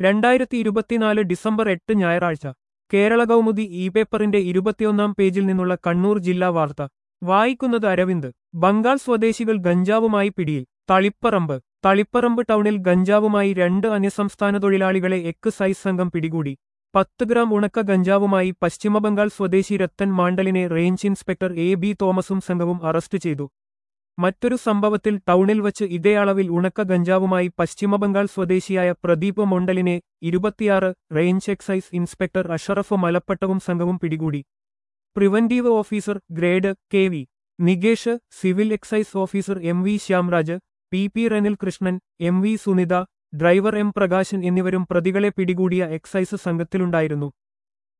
രണ്ടായിരത്തി ഇരുപത്തിനാല് ഡിസംബർ എട്ട് ഞായറാഴ്ച കേരള കൗമുദി ഇ പേപ്പറിന്റെ ഇരുപത്തിയൊന്നാം പേജിൽ നിന്നുള്ള കണ്ണൂർ ജില്ലാ വാർത്ത വായിക്കുന്നത് അരവിന്ദ് ബംഗാൾ സ്വദേശികൾ ഗഞ്ചാവുമായി പിടിയിൽ തളിപ്പറമ്പ് തളിപ്പറമ്പ് ടൗണിൽ ഗഞ്ചാവുമായി രണ്ട് അന്യസംസ്ഥാന തൊഴിലാളികളെ എക്സൈസ് സംഘം പിടികൂടി പത്ത് ഗ്രാം ഉണക്ക ഗഞ്ചാവുമായി പശ്ചിമബംഗാൾ സ്വദേശി രത്തൻ മാണ്ടലിനെ റേഞ്ച് ഇൻസ്പെക്ടർ എ ബി തോമസും സംഘവും അറസ്റ്റ് ചെയ്തു മറ്റൊരു സംഭവത്തിൽ ടൗണിൽ വച്ച് ഇതേ അളവിൽ ഉണക്ക ഗഞ്ചാവുമായി പശ്ചിമബംഗാൾ സ്വദേശിയായ പ്രദീപ് മൊണ്ടലിനെ ഇരുപത്തിയാറ് റേഞ്ച് എക്സൈസ് ഇൻസ്പെക്ടർ അഷറഫ് മലപ്പട്ടവും സംഘവും പിടികൂടി preventive officer grade K V Nikesh civil excise officer M V Shyamraj P P Ranil Krishnan M V Sunitha driver M Prakashan എന്നിവരും പ്രതികളെ പിടികൂടിയ എക്സൈസ് സംഘത്തിലുണ്ടായിരുന്നു